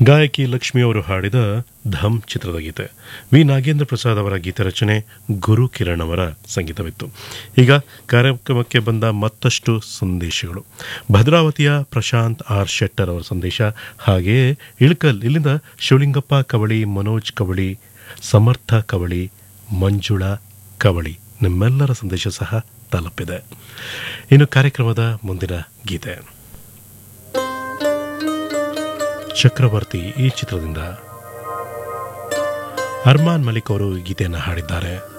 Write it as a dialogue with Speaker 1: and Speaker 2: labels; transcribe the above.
Speaker 1: ಗಾಯಕಿ ಲಕ್ಷ್ಮಿ ಅವರು ಹಾಡಿದ ಧಮ್ ಚಿತ್ರದ ಗೀತೆ ವಿ ನಾಗೇಂದ್ರ ಪ್ರಸಾದ್ ಅವರ ಗೀತೆ ರಚನೆ ಗುರು ಕಿರಣ್ ಅವರ ಸಂಗೀತವಿತ್ತು ಈಗ ಕಾರ್ಯಕ್ರಮಕ್ಕೆ ಬಂದ ಮತ್ತಷ್ಟು ಸಂದೇಶಗಳು ಭದ್ರಾವತಿಯ ಪ್ರಶಾಂತ್ ಆರ್ ಶೆಟ್ಟರ್ ಅವರ ಸಂದೇಶ ಹಾಗೆಯೇ ಇಳ್ಕಲ್ ಇಲ್ಲಿಂದ ಶಿವಲಿಂಗಪ್ಪ ಕವಳಿ ಮನೋಜ್ ಕವಳಿ ಸಮರ್ಥ ಕವಳಿ ಮಂಜುಳಾ ಕವಳಿ ನಿಮ್ಮೆಲ್ಲರ ಸಂದೇಶ ಸಹ ತಲುಪಿದೆ ಇನ್ನು ಕಾರ್ಯಕ್ರಮದ ಮುಂದಿನ ಗೀತೆ ಚಕ್ರವರ್ತಿ ಈ ಚಿತ್ರದಿಂದ ಅರ್ಮಾನ್ ಮಲಿಕ್ ಅವರು ಈ ಗೀತೆಯನ್ನು ಹಾಡಿದ್ದಾರೆ